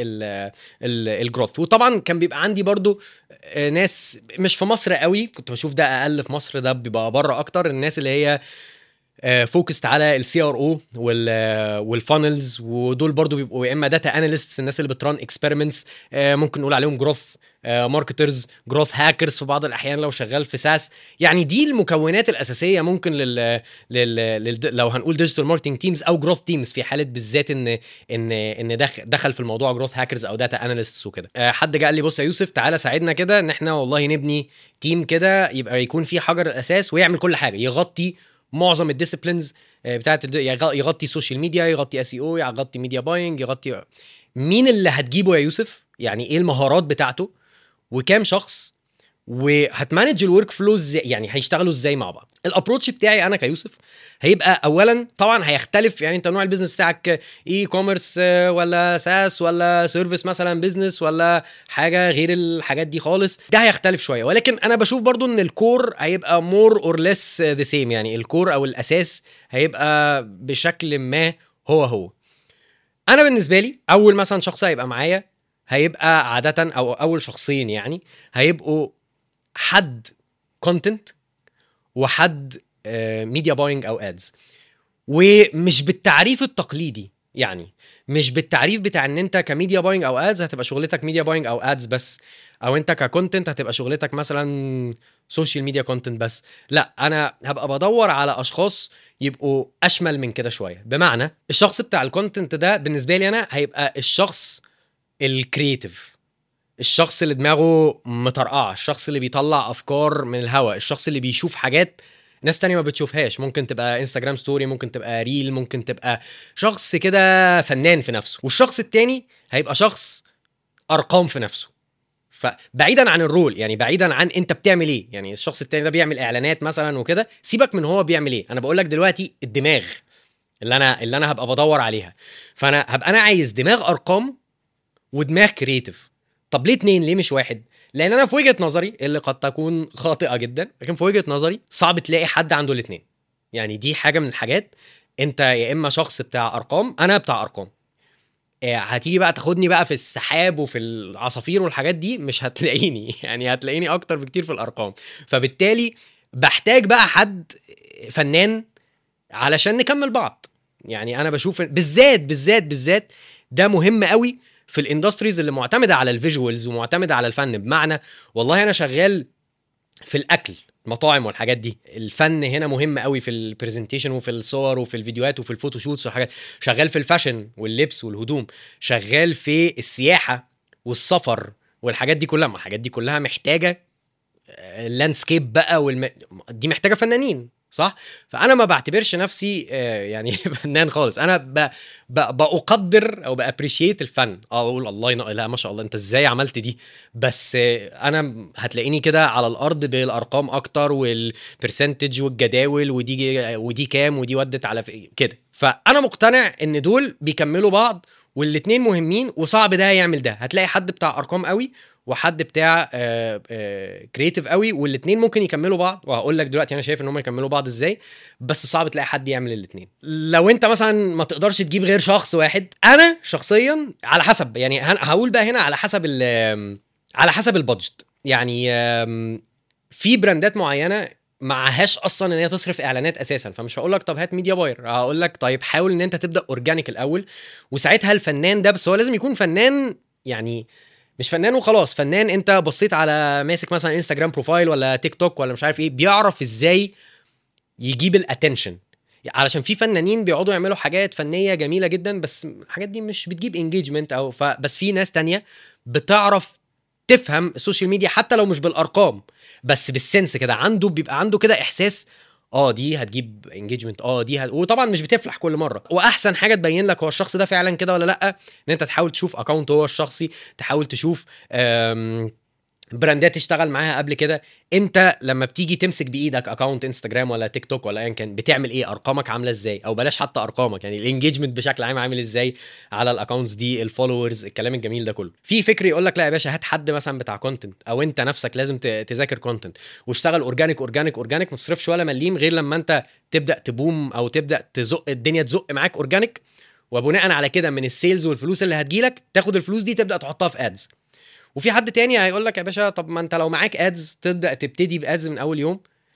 للجروث وطبعا كان بيبقى عندي برضو ناس مش في مصر قوي كنت بشوف ده اقل في مصر ده بيبقى بره اكتر الناس اللي هي فوكست على السي ار او والفانلز ودول برضو بيبقوا يا اما داتا اناليستس الناس اللي بتران اكسبيرمنتس ممكن نقول عليهم جروث ماركترز جروث هاكرز في بعض الاحيان لو شغال في ساس يعني دي المكونات الاساسيه ممكن لل, لل... لل... لو هنقول ديجيتال ماركتنج تيمز او جروث تيمز في حاله بالذات ان ان ان دخل, دخل في الموضوع جروث هاكرز او داتا اناليستس وكده آه، حد جه قال لي بص يا يوسف تعالى ساعدنا كده ان احنا والله نبني تيم كده يبقى يكون فيه حجر الاساس ويعمل كل حاجه يغطي معظم الديسيبلينز بتاعت الد- يغ- يغطي سوشيال ميديا يغطي اس او يغطي ميديا باينج يغطي مين اللي هتجيبه يا يوسف يعني ايه المهارات بتاعته وكام شخص وهتمانج الورك فلو ازاي يعني هيشتغلوا ازاي مع بعض الابروتش بتاعي انا كيوسف هيبقى اولا طبعا هيختلف يعني انت نوع البيزنس بتاعك اي كوميرس ولا ساس ولا سيرفيس مثلا بيزنس ولا حاجه غير الحاجات دي خالص ده هيختلف شويه ولكن انا بشوف برضو ان الكور هيبقى مور اور ليس ذا سيم يعني الكور او الاساس هيبقى بشكل ما هو هو انا بالنسبه لي اول مثلا شخص هيبقى معايا هيبقى عاده او اول شخصين يعني هيبقوا حد كونتنت وحد ميديا باينج او ادز ومش بالتعريف التقليدي يعني مش بالتعريف بتاع ان انت كميديا باينج او ادز هتبقى شغلتك ميديا باينج او ادز بس او انت ككونتنت هتبقى شغلتك مثلا سوشيال ميديا كونتنت بس لا انا هبقى بدور على اشخاص يبقوا اشمل من كده شويه بمعنى الشخص بتاع الكونتنت ده بالنسبه لي انا هيبقى الشخص الكرييتيف الشخص اللي دماغه مطرقعه الشخص اللي بيطلع افكار من الهواء الشخص اللي بيشوف حاجات ناس تانية ما بتشوفهاش ممكن تبقى انستجرام ستوري ممكن تبقى ريل ممكن تبقى شخص كده فنان في نفسه والشخص التاني هيبقى شخص ارقام في نفسه فبعيدا عن الرول يعني بعيدا عن انت بتعمل ايه يعني الشخص التاني ده بيعمل اعلانات مثلا وكده سيبك من هو بيعمل ايه انا بقول لك دلوقتي الدماغ اللي انا اللي انا هبقى بدور عليها فانا هبقى انا عايز دماغ ارقام ودماغ كرييتيف طب ليه اتنين ليه مش واحد لان انا في وجهه نظري اللي قد تكون خاطئه جدا لكن في وجهه نظري صعب تلاقي حد عنده الاثنين يعني دي حاجه من الحاجات انت يا اما شخص بتاع ارقام انا بتاع ارقام آه، هتيجي بقى تاخدني بقى في السحاب وفي العصافير والحاجات دي مش هتلاقيني يعني هتلاقيني اكتر بكتير في الارقام فبالتالي بحتاج بقى حد فنان علشان نكمل بعض يعني انا بشوف بالذات بالذات بالذات ده مهم قوي في الاندستريز اللي معتمده على الفيجوالز ومعتمده على الفن بمعنى والله انا شغال في الاكل مطاعم والحاجات دي الفن هنا مهم قوي في البرزنتيشن وفي الصور وفي الفيديوهات وفي الفوتوشوتس والحاجات شغال في الفاشن واللبس والهدوم شغال في السياحه والسفر والحاجات دي كلها ما الحاجات دي كلها محتاجه اللاندسكيب بقى والم... دي محتاجه فنانين صح فانا ما بعتبرش نفسي آه، يعني فنان خالص انا ب... ب... بقدر او بابريشيت الفن اه بقول الله ينق... لا ما شاء الله انت ازاي عملت دي بس آه، انا هتلاقيني كده على الارض بالارقام اكتر والبرسنتج والجداول ودي جي- ودي كام ودي ودت على في... كده فانا مقتنع ان دول بيكملوا بعض والاتنين مهمين وصعب ده يعمل ده هتلاقي حد بتاع ارقام قوي وحد بتاع كرييتيف قوي والاثنين ممكن يكملوا بعض وهقول لك دلوقتي انا شايف ان هم يكملوا بعض ازاي بس صعب تلاقي حد يعمل الاثنين لو انت مثلا ما تقدرش تجيب غير شخص واحد انا شخصيا على حسب يعني هن- هقول بقى هنا على حسب ال- على حسب البادجت يعني آم، في براندات معينه معهاش اصلا ان هي تصرف اعلانات اساسا فمش هقول لك طب هات ميديا باير هقول لك طيب حاول ان انت تبدا اورجانيك الاول وساعتها الفنان ده بس هو لازم يكون فنان يعني مش فنان وخلاص فنان انت بصيت على ماسك مثلا انستجرام بروفايل ولا تيك توك ولا مش عارف ايه بيعرف ازاي يجيب الاتنشن علشان في فنانين بيقعدوا يعملوا حاجات فنيه جميله جدا بس الحاجات دي مش بتجيب انجيجمنت او ف... بس في ناس تانية بتعرف تفهم السوشيال ميديا حتى لو مش بالارقام بس بالسنس كده عنده بيبقى عنده كده احساس اه دي هتجيب انجيجمنت اه دي هت... وطبعا مش بتفلح كل مره واحسن حاجه تبين لك هو الشخص ده فعلا كده ولا لا ان انت تحاول تشوف اكونت هو الشخصي تحاول تشوف أم... براندات تشتغل معاها قبل كده انت لما بتيجي تمسك بايدك اكونت انستجرام ولا تيك توك ولا ايا كان بتعمل ايه ارقامك عامله ازاي او بلاش حتى ارقامك يعني الانجيجمنت بشكل عام عامل ازاي على الاكونتس دي الفولورز الكلام الجميل ده كله في فكر يقول لك لا يا باشا هات حد مثلا بتاع كونتنت او انت نفسك لازم ت- تذاكر كونتنت واشتغل اورجانيك اورجانيك اورجانيك ما تصرفش ولا مليم غير لما انت تبدا تبوم او تبدا تزق الدنيا تزق معاك اورجانيك وبناء على كده من السيلز والفلوس اللي هتجيلك تاخد الفلوس دي تبدا تحطها في ادز وفي حد تاني هيقول لك يا باشا طب ما انت لو معاك ادز تبدا تبتدي بادز من اول يوم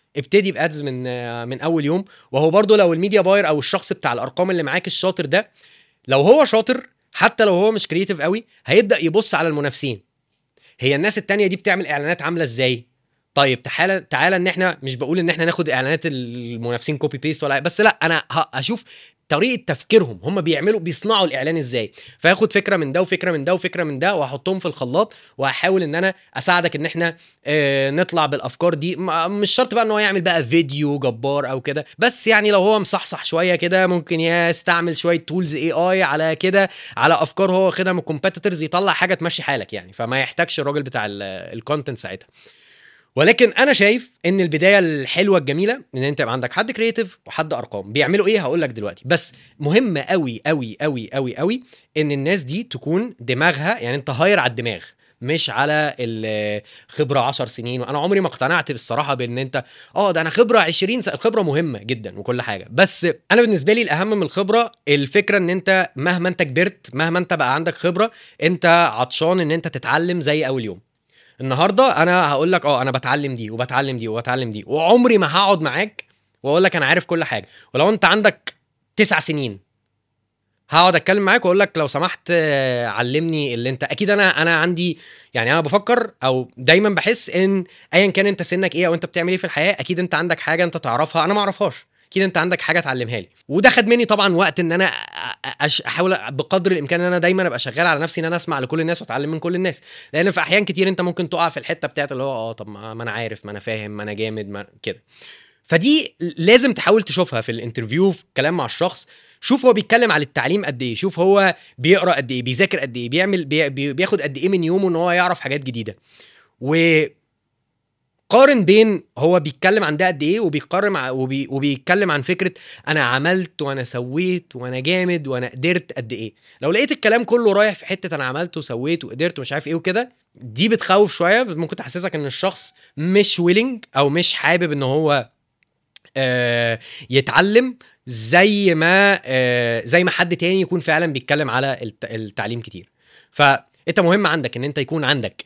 ابتدي بادز من من اول يوم وهو برضو لو الميديا باير او الشخص بتاع الارقام اللي معاك الشاطر ده لو هو شاطر حتى لو هو مش كرييتيف قوي هيبدا يبص على المنافسين هي الناس التانية دي بتعمل اعلانات عامله ازاي طيب تعالى تعالى ان احنا مش بقول ان احنا ناخد اعلانات المنافسين كوبي بيست ولا بس لا انا هشوف طريقه تفكيرهم هم بيعملوا بيصنعوا الاعلان ازاي فاخد فكره من ده وفكره من ده وفكره من ده واحطهم في الخلاط وهحاول ان انا اساعدك ان احنا اه نطلع بالافكار دي مش شرط بقى ان هو يعمل بقى فيديو جبار او كده بس يعني لو هو مصحصح شويه كده ممكن يستعمل شويه تولز اي اي على كده على افكار هو واخدها من الكومبيتيتورز يطلع حاجه تمشي حالك يعني فما يحتاجش الراجل بتاع الكونتنت ساعتها ولكن انا شايف ان البدايه الحلوه الجميله ان انت يبقى عندك حد كرييتيف وحد ارقام بيعملوا ايه هقول لك دلوقتي بس مهم قوي قوي قوي قوي قوي ان الناس دي تكون دماغها يعني انت هاير على الدماغ مش على الخبره 10 سنين وانا عمري ما اقتنعت بالصراحه بان انت اه ده انا خبره 20 سنه الخبره مهمه جدا وكل حاجه بس انا بالنسبه لي الاهم من الخبره الفكره ان انت مهما انت كبرت مهما انت بقى عندك خبره انت عطشان ان انت تتعلم زي اول يوم النهارده انا هقول لك اه انا بتعلم دي وبتعلم دي وبتعلم دي وعمري ما هقعد معاك واقول لك انا عارف كل حاجه ولو انت عندك تسع سنين هقعد اتكلم معاك واقول لك لو سمحت آه، علمني اللي انت اكيد انا انا عندي يعني انا بفكر او دايما بحس ان ايا كان انت سنك ايه او انت بتعمل ايه في الحياه اكيد انت عندك حاجه انت تعرفها انا ما اعرفهاش اكيد انت عندك حاجه تعلمها لي وده خد مني طبعا وقت ان انا احاول بقدر الامكان ان انا دايما ابقى شغال على نفسي ان انا اسمع لكل الناس واتعلم من كل الناس لان في احيان كتير انت ممكن تقع في الحته بتاعت اللي هو اه طب ما انا عارف ما انا فاهم ما انا جامد ما كده فدي لازم تحاول تشوفها في الانترفيو في الكلام مع الشخص شوف هو بيتكلم على التعليم قد ايه شوف هو بيقرا قد ايه بيذاكر قد ايه بيعمل بي بياخد قد ايه من يومه ان هو يعرف حاجات جديده و قارن بين هو بيتكلم عن ده قد ايه وبيقارن وبي وبيتكلم عن فكره انا عملت وانا سويت وانا جامد وانا قدرت قد ايه لو لقيت الكلام كله رايح في حته انا عملت وسويت وقدرت ومش عارف ايه وكده دي بتخوف شويه ممكن تحسسك ان الشخص مش ويلنج او مش حابب ان هو آه يتعلم زي ما آه زي ما حد تاني يكون فعلا بيتكلم على التعليم كتير فانت مهم عندك ان انت يكون عندك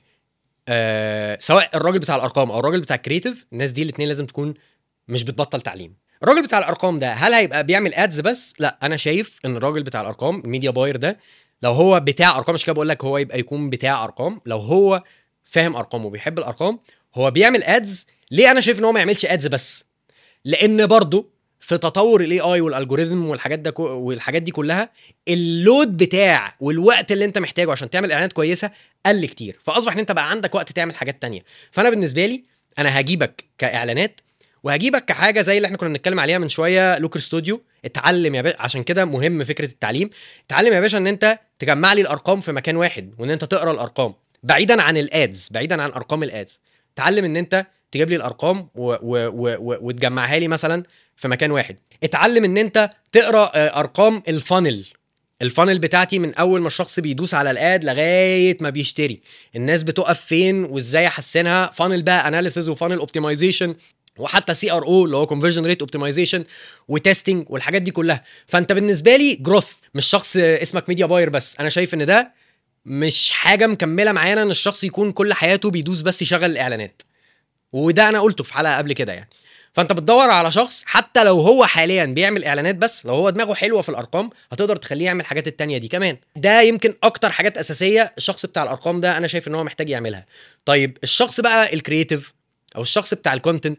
آه سواء الراجل بتاع الارقام او الراجل بتاع الكريتيف الناس دي الاثنين لازم تكون مش بتبطل تعليم الراجل بتاع الارقام ده هل هيبقى بيعمل ادز بس لا انا شايف ان الراجل بتاع الارقام الميديا باير ده لو هو بتاع ارقام مش كده بقول لك هو يبقى يكون بتاع ارقام لو هو فاهم ارقام وبيحب الارقام هو بيعمل ادز ليه انا شايف ان هو ما يعملش ادز بس لان برضه في تطور الاي اي والالجوريزم والحاجات ده والحاجات دي كلها اللود بتاع والوقت اللي انت محتاجه عشان تعمل اعلانات كويسه قل كتير فاصبح ان انت بقى عندك وقت تعمل حاجات تانية فانا بالنسبه لي انا هجيبك كاعلانات وهجيبك كحاجه زي اللي احنا كنا بنتكلم عليها من شويه لوكر ستوديو اتعلم يا باشا عشان كده مهم فكره التعليم اتعلم يا باشا ان انت تجمع لي الارقام في مكان واحد وان انت تقرا الارقام بعيدا عن الادز بعيدا عن ارقام الادز اتعلم ان انت تجيب لي الارقام و و و و وتجمعها لي مثلا في مكان واحد اتعلم ان انت تقرا آه، ارقام الفانل الفانل بتاعتي من اول ما الشخص بيدوس على الاد لغايه ما بيشتري الناس بتقف فين وازاي احسنها فانل بقى اناليسيز وفانل اوبتمايزيشن وحتى سي ار او اللي هو كونفرجن ريت اوبتمايزيشن وتستنج والحاجات دي كلها فانت بالنسبه لي جروث مش شخص اسمك ميديا باير بس انا شايف ان ده مش حاجه مكمله معانا ان الشخص يكون كل حياته بيدوس بس يشغل الاعلانات وده انا قلته في حلقه قبل كده يعني فانت بتدور على شخص حتى لو هو حاليا بيعمل اعلانات بس لو هو دماغه حلوه في الارقام هتقدر تخليه يعمل الحاجات التانية دي كمان ده يمكن اكتر حاجات اساسيه الشخص بتاع الارقام ده انا شايف ان هو محتاج يعملها طيب الشخص بقى الكرييتيف او الشخص بتاع الكونتنت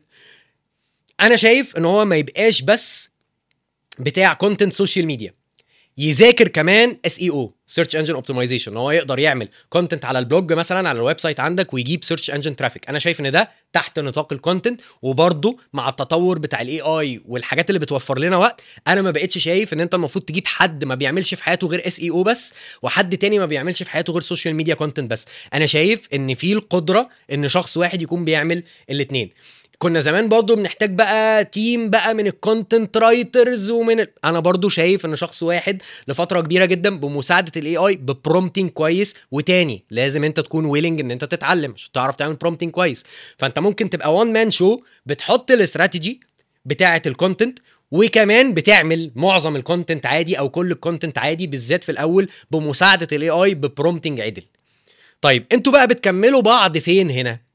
انا شايف ان هو ما يبقاش بس بتاع كونتنت سوشيال ميديا يذاكر كمان اس اي او سيرش انجن اوبتمايزيشن ان هو يقدر يعمل كونتنت على البلوج مثلا على الويب سايت عندك ويجيب سيرش انجن ترافيك انا شايف ان ده تحت نطاق الكونتنت وبرده مع التطور بتاع الاي اي والحاجات اللي بتوفر لنا وقت انا ما بقتش شايف ان انت المفروض تجيب حد ما بيعملش في حياته غير اس اي او بس وحد تاني ما بيعملش في حياته غير سوشيال ميديا كونتنت بس انا شايف ان في القدره ان شخص واحد يكون بيعمل الاثنين كنا زمان برضو بنحتاج بقى تيم بقى من الكونتنت رايترز ومن ال... انا برضو شايف ان شخص واحد لفتره كبيره جدا بمساعده الاي اي ببرومتنج كويس وتاني لازم انت تكون ويلنج ان انت تتعلم عشان تعرف تعمل برومتنج كويس فانت ممكن تبقى وان مان شو بتحط الاستراتيجي بتاعه الكونتنت وكمان بتعمل معظم الكونتنت عادي او كل الكونتنت عادي بالذات في الاول بمساعده الاي اي ببرومتنج عدل طيب انتوا بقى بتكملوا بعض فين هنا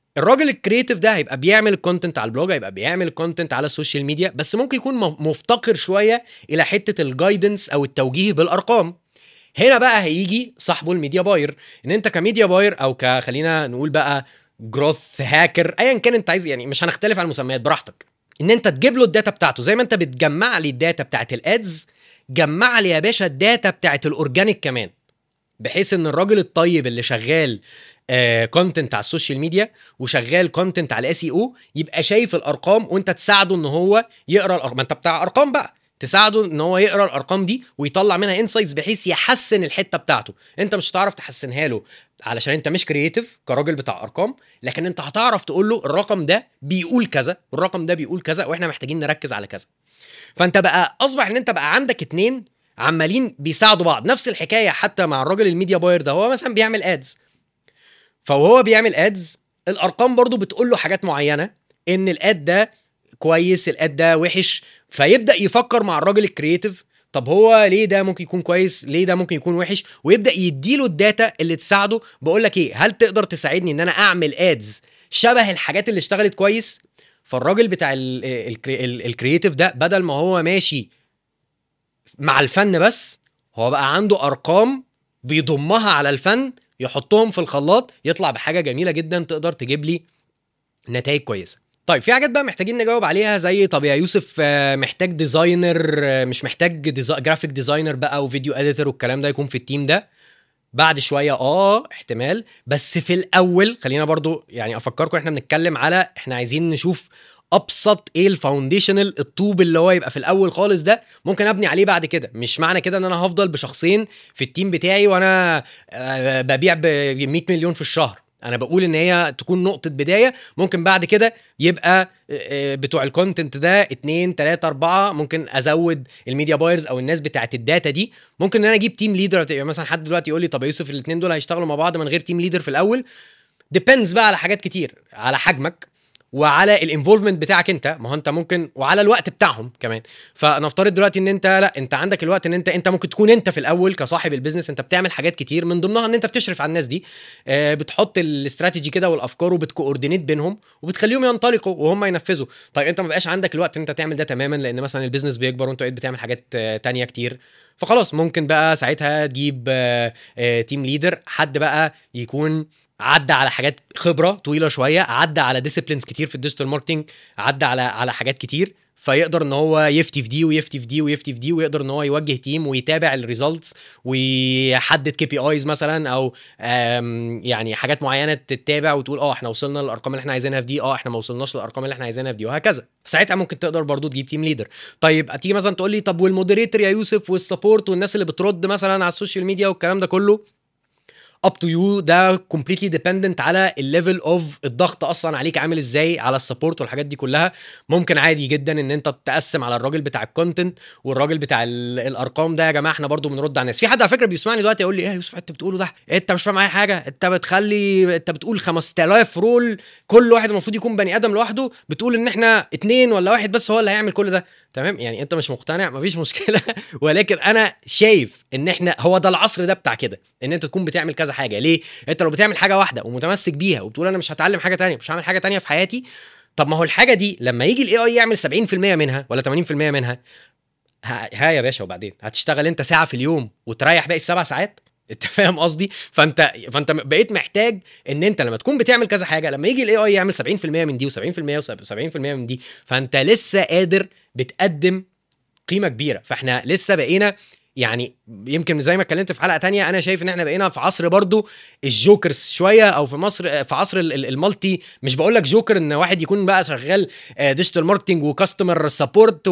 الراجل الكرييتيف ده هيبقى بيعمل الكونتنت على البلوج هيبقى بيعمل الكونتنت على السوشيال ميديا بس ممكن يكون م- مفتقر شويه الى حته الجايدنس او التوجيه بالارقام هنا بقى هيجي صاحبه الميديا باير ان انت كميديا باير او ك خلينا نقول بقى جروث هاكر ايا كان انت عايز يعني مش هنختلف على المسميات براحتك ان انت تجيب له الداتا بتاعته زي ما انت بتجمع لي الداتا بتاعت الادز جمع لي يا باشا الداتا بتاعت الاورجانيك كمان بحيث ان الراجل الطيب اللي شغال كونتنت على السوشيال ميديا وشغال كونتنت على الاس او يبقى شايف الارقام وانت تساعده ان هو يقرا الارقام ما انت بتاع ارقام بقى تساعده ان هو يقرا الارقام دي ويطلع منها انسايتس بحيث يحسن الحته بتاعته انت مش هتعرف تحسنها له علشان انت مش كرييتيف كراجل بتاع ارقام لكن انت هتعرف تقول له الرقم ده بيقول كذا والرقم ده بيقول كذا واحنا محتاجين نركز على كذا فانت بقى اصبح ان انت بقى عندك اتنين عمالين بيساعدوا بعض نفس الحكايه حتى مع الراجل الميديا باير ده هو مثلا بيعمل ادز فوهو بيعمل ادز الارقام برضو بتقول له حاجات معينه ان الاد ده كويس الاد ده وحش فيبدا يفكر مع الراجل الكرييتيف طب هو ليه ده ممكن يكون كويس ليه ده ممكن يكون وحش ويبدا يديله الداتا اللي تساعده بقول لك ايه هل تقدر تساعدني ان انا اعمل ادز شبه الحاجات اللي اشتغلت كويس فالراجل بتاع ال- الكري- ال- الكرييتيف ده بدل ما هو ماشي مع الفن بس هو بقى عنده ارقام بيضمها على الفن يحطهم في الخلاط يطلع بحاجه جميله جدا تقدر تجيب لي نتائج كويسه طيب في حاجات بقى محتاجين نجاوب عليها زي طب يا يوسف آه، محتاج ديزاينر آه، مش محتاج ديزا... جرافيك ديزاينر بقى وفيديو اديتور والكلام ده يكون في التيم ده بعد شويه اه احتمال بس في الاول خلينا برضو يعني افكركم احنا بنتكلم على احنا عايزين نشوف ابسط ايه الفاونديشنال الطوب اللي هو يبقى في الاول خالص ده ممكن ابني عليه بعد كده مش معنى كده ان انا هفضل بشخصين في التيم بتاعي وانا آه، ببيع ب 100 مليون في الشهر انا بقول ان هي تكون نقطه بدايه ممكن بعد كده يبقى آه، بتوع الكونتنت ده اتنين تلاتة اربعة ممكن ازود الميديا بايرز او الناس بتاعت الداتا دي ممكن ان انا اجيب تيم ليدر يعني مثلا حد دلوقتي يقول لي طب يا يوسف الاثنين دول هيشتغلوا مع بعض من غير تيم ليدر في الاول ديبندز بقى على حاجات كتير على حجمك وعلى الانفولفمنت بتاعك انت ما هو انت ممكن وعلى الوقت بتاعهم كمان فنفترض دلوقتي ان انت لا انت عندك الوقت ان انت انت ممكن تكون انت في الاول كصاحب البيزنس انت بتعمل حاجات كتير من ضمنها ان انت بتشرف على الناس دي آه، بتحط الاستراتيجي كده والافكار وبتكوردينيت بينهم وبتخليهم ينطلقوا وهم ينفذوا طيب انت ما بقاش عندك الوقت ان انت تعمل ده تماما لان مثلا البيزنس بيكبر وانت بقيت بتعمل حاجات آه، تانية كتير فخلاص ممكن بقى ساعتها تجيب تيم ليدر حد بقى يكون عدى على حاجات خبره طويله شويه عدى على ديسيبلينز كتير في الديجيتال ماركتنج عدى على على حاجات كتير فيقدر ان هو يفتي في دي ويفتي في دي ويفتي في دي ويقدر ان هو يوجه تيم ويتابع الريزلتس ويحدد كي بي ايز مثلا او آم، يعني حاجات معينه تتابع وتقول اه احنا وصلنا للارقام اللي احنا عايزينها في دي اه احنا ما وصلناش للارقام اللي احنا عايزينها في دي وهكذا ساعتها ممكن تقدر برضو تجيب تيم ليدر طيب هتيجي مثلا تقول لي طب والمودريتور يا يوسف والسبورت والناس اللي بترد مثلا على السوشيال ميديا والكلام ده كله اب تو يو ده كومبليتلي ديبندنت على الليفل اوف الضغط اصلا عليك عامل ازاي على السبورت والحاجات دي كلها ممكن عادي جدا ان انت تقسم على الراجل بتاع الكونتنت والراجل بتاع ال- الارقام ده يا جماعه احنا برضو بنرد على الناس في حد على فكره بيسمعني دلوقتي يقول لي ايه يا يوسف انت بتقوله ده انت مش فاهم اي حاجه انت بتخلي انت بتقول 5000 رول كل واحد المفروض يكون بني ادم لوحده بتقول ان احنا اتنين ولا واحد بس هو اللي هيعمل كل ده تمام يعني انت مش مقتنع مفيش مشكله ولكن انا شايف ان احنا هو ده العصر ده بتاع كده ان انت تكون بتعمل كذا حاجه ليه انت لو بتعمل حاجه واحده ومتمسك بيها وبتقول انا مش هتعلم حاجه تانية مش هعمل حاجه تانية في حياتي طب ما هو الحاجه دي لما يجي الاي اي يعمل 70% منها ولا 80% منها ها, ها يا باشا وبعدين هتشتغل انت ساعه في اليوم وتريح باقي السبع ساعات انت فاهم قصدي فانت فانت بقيت محتاج ان انت لما تكون بتعمل كذا حاجه لما يجي الاي اي يعمل 70% من دي و70% و70% من دي فانت لسه قادر بتقدم قيمه كبيره فاحنا لسه بقينا يعني يمكن زي ما اتكلمت في حلقه تانية انا شايف ان احنا بقينا في عصر برضو الجوكرز شويه او في مصر في عصر ال- ال- المالتي مش بقول لك جوكر ان واحد يكون بقى شغال ديجيتال ماركتنج وكاستمر سبورت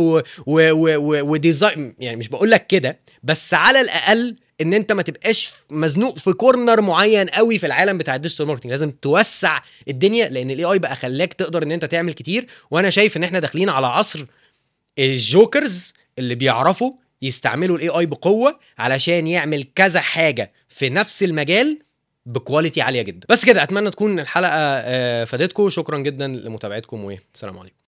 وديزاين يعني مش بقول لك كده بس على الاقل ان انت ما تبقاش مزنوق في كورنر معين قوي في العالم بتاع الديجيتال ماركتنج لازم توسع الدنيا لان الاي اي بقى خلاك تقدر ان انت تعمل كتير وانا شايف ان احنا داخلين على عصر الجوكرز اللي بيعرفوا يستعملوا الاي اي بقوه علشان يعمل كذا حاجه في نفس المجال بكواليتي عاليه جدا بس كده اتمنى تكون الحلقه آه، فادتكم شكرا جدا لمتابعتكم والسلام عليكم